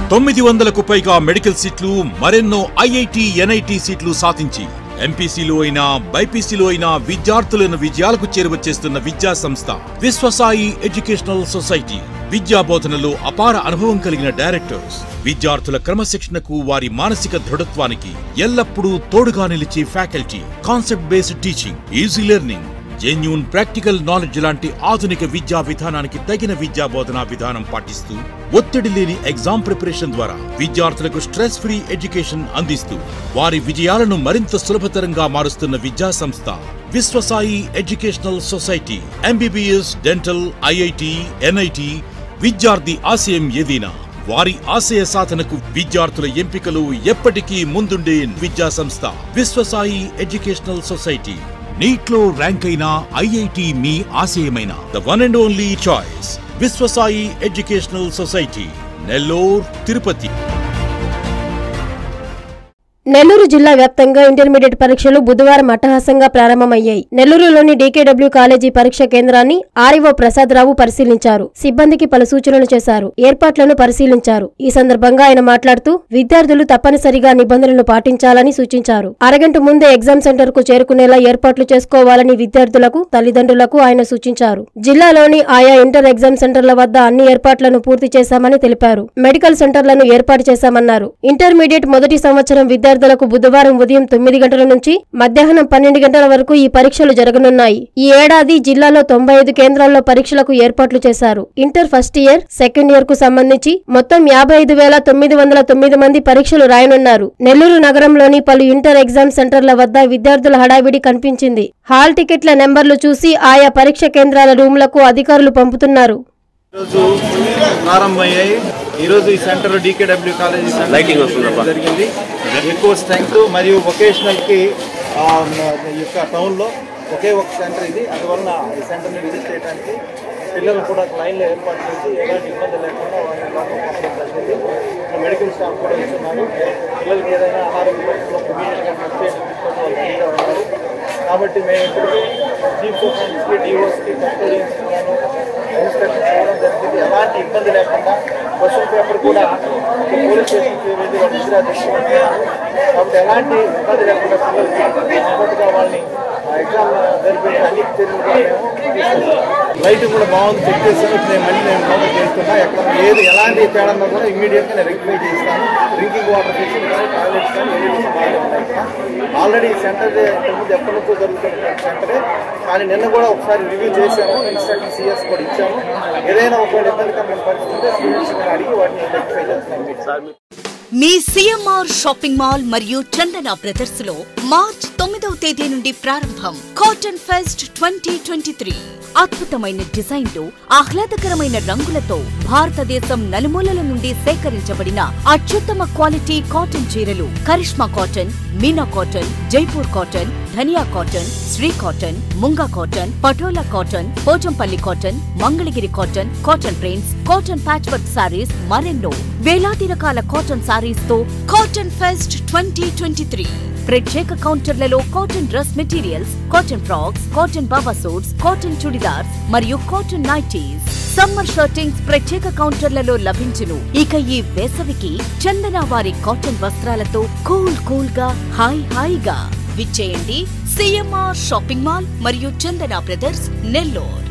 తొమ్మిది వందలకు పైగా మెడికల్ సీట్లు మరెన్నో ఐఐటి ఎన్ఐటి సీట్లు సాధించి ఎంపీసీలో అయినా బైపీసీలో అయినా విద్యార్థులను విజయాలకు చేరువచ్చేస్తున్న విద్యా సంస్థ విశ్వసాయి ఎడ్యుకేషనల్ సొసైటీ విద్యా బోధనలో అపార అనుభవం కలిగిన డైరెక్టర్స్ విద్యార్థుల క్రమశిక్షణకు వారి మానసిక దృఢత్వానికి ఎల్లప్పుడూ తోడుగా నిలిచే faculty concept based teaching easy learning genuine practical knowledge లాంటి ఆధునిక విద్యా విధానానికి తగిన విద్యా బోధనా విధానం పాటిస్తూ ఒత్తిడి లేని ఎగ్జామ్ ప్రిపరేషన్ ద్వారా విద్యార్థులకు స్ట్రెస్ ఫ్రీ ఎడ్యుకేషన్ అందిస్తూ వారి విజయాలను మరింత సులభతరంగా మారుస్తున్న విద్యా సంస్థ Viswasai educational society MBBS dental IIT NIT విద్యార్థి ఆశయం ఏదైనా వారి ఆశయ సాధనకు విద్యార్థుల ఎంపికలు ఎప్పటికీ ముందుండే విద్యా సంస్థ విశ్వసాయి ఎడ్యుకేషనల్ సొసైటీ నీట్లో ర్యాంక్ అయిన ఐఐటి మీ ఆశయమైన the one and only choice Viswasai educational society Nellore Tirupati Nellore జిల్లా వ్యాప్తంగా ఇంటర్మీడియట్ పరీక్షలు బుధవారం అట్టహాసంగా ప్రారంభమయ్యాయి నెల్లూరులోని డీకేడబ్ల్యూ కాలేజీ పరీక్ష కేంద్రాన్ని ఆర్ఈఓ ప్రసాదరావు పరిశీలించారు సిబ్బందికి పలు సూచనలు చేశారు ఏర్పాట్లను పరిశీలించారు ఈ సందర్భంగా ఆయన మాట్లాడుతూ విద్యార్థులు తప్పనిసరిగా నిబంధనలు పాటించాలని సూచించారు అరగంట ముందే ఎగ్జామ్ సెంటర్ కు చేరుకునేలా ఏర్పాట్లు చేసుకోవాలని విద్యార్థులకు తల్లిదండ్రులకు ఆయన సూచించారు జిల్లాలోని ఆయా ఇంటర్ ఎగ్జామ్ సెంటర్ల వద్ద అన్ని ఏర్పాట్లను పూర్తి చేశామని తెలిపారు మెడికల్ సెంటర్లను ఏర్పాటు చేశామన్నారు ఇంటర్మీడియట్ మొదటి సంవత్సరం విద్యార్థులకు బుధవారం ఉదయం తొమ్మిది గంటల నుంచి మధ్యాహ్నం పన్నెండు గంటల వరకు ఈ పరీక్షలు జరగనున్నాయి ఈ ఏడాది జిల్లాలో తొంభై ఐదు కేంద్రాల్లో పరీక్షలకు ఏర్పాట్లు చేశారు inter first year second year కు సంబంధించి మొత్తం యాభై ఐదు వేల తొమ్మిది వందల తొమ్మిది మంది పరీక్షలు రాయనున్నారు నెల్లూరు నగరంలోని పలు ఇంటర్ ఎగ్జామ్ సెంటర్ల వద్ద విద్యార్థుల హడావిడి కనిపించింది హాల్ టికెట్ల నెంబర్లు చూసి ఆయా పరీక్ష కేంద్రాల రూమ్లకు అధికారులు పంపుతున్నారు ఈరోజు ప్రారంభమయ్యాయి ఈరోజు ఈ centre DKW college centre lighting వస్తుందబ్బా. జరిగింది ఎక్కువ స్ట్రెంగ్త్ మరియు వొకేషనల్కి ఆ, ఈ యొక్క టౌన్లో ఒకే ఒక సెంటర్ ఇది అందువలన ఈ సెంటర్ని విజిట్ చేయడానికి పిల్లలు కూడా లైన్లో ఏర్పాటు చేసి ఎలాంటి ఇబ్బంది లేకుండా వాళ్ళని లోపల పంపడం జరిగింది ఇక్కడ మెడికల్ స్టాఫ్ కూడా ఇస్తున్నారు పిల్లలకి ఏదైనా అనారోగ్య పరిస్థితుల్లో ఇమీడియట్గా ఫస్ట్ ఎయిడ్ తీసుకోవడం వాళ్ళు రెడీగా ఉన్నారు కాబట్టి మేము ఇప్పటికీ చీఫ్ సూపరింటెండెంట్స్కి డిఓస్కి కస్టోడియన్స్కి ఇన్స్ట్రక్షన్స్ ఇవ్వడం జరిగింది ఎలాంటి ఇబ్బంది లేకుండా క్వశ్చన్ పేపర్ కూడా పోలీస్ స్టేషన్కి వెళ్ళి వాళ్ళ దగ్గర తెచ్చుకుంటున్నారు కాబట్టి ఎలాంటి ఇబ్బంది లేకుండా పిల్లలకి సపోర్ట్గా వాళ్ళని ఎగ్జామ్ జరిపే అన్ని చర్యలు కూడా మేము తీసుకుంటాం. లైట్ కూడా బాగుంది చెక్ చేస్తాను ఇప్పుడు నేను మళ్ళీ నేను నోట్ చేస్తున్నా ఎక్కడ ఏది ఎలాంటి తేడా ఉన్నా కూడా ఇమీడియట్గా నేను రెక్టిఫై చేస్తాను డ్రింకింగ్ వాటర్ ఫెసిలిటీ కానీ టాయిలెట్స్ కానీ ఏది బాగానే ఉన్నాయి ఇక్కడ. ఆల్రెడీ ఈ సెంటర్ ఇంతకుముందు ఎప్పటి నుంచో జరుగుతున్న సెంటరే కానీ నిన్న కూడా ఒకసారి రివ్యూ చేశాము ఇన్స్ట్రక్షన్ సిఎస్ కూడా ఇచ్చాము ఏదైనా ఒకవేళ ఇబ్బందికరమైన పరిస్థితి ఉంటే స్టూడెంట్స్ అడిగి వాటిని రెక్టిఫై చేస్తాం మీ సిఎంఆర్ షాపింగ్ మాల్ మరియు చందన బ్రదర్స్ లో మార్చ్ తొమ్మిదవ తేదీ నుండి ప్రారంభం cotton fest twenty twenty three అద్భుతమైన డిజైన్లు ఆహ్లాదకరమైన రంగులతో భారతదేశం నలుమూలల నుండి సేకరించబడిన అత్యుత్తమ క్వాలిటీ కాటన్ చీరలు Karishma cotton Meena cotton Jaipur cotton Dhaniya cotton Shri cotton Munga cotton Patola cotton Pochampalli cotton Mangalagiri cotton cotton prints cotton patch work sarees మరెన్నో వేలాది రకాల కాటన్ సారీస్ తో cotton fest twenty twenty three ప్రత్యేక కౌంటర్లలో cotton dress materials cotton frocks cotton baba suits cotton churidars మరియు కాటన్ నైటీస్ సమ్మర్ షర్టింగ్స్ ప్రత్యేక కౌంటర్లలో లభించును ఇక ఈ వేసవికి చందన వారి కాటన్ వస్త్రాలతో కూల్ కూల్ గా హాయ్ హాయిగా విచ్చేయండి సిఎంఆర్ షాపింగ్ మాల్ మరియు చందన బ్రదర్స్ నెల్లూరు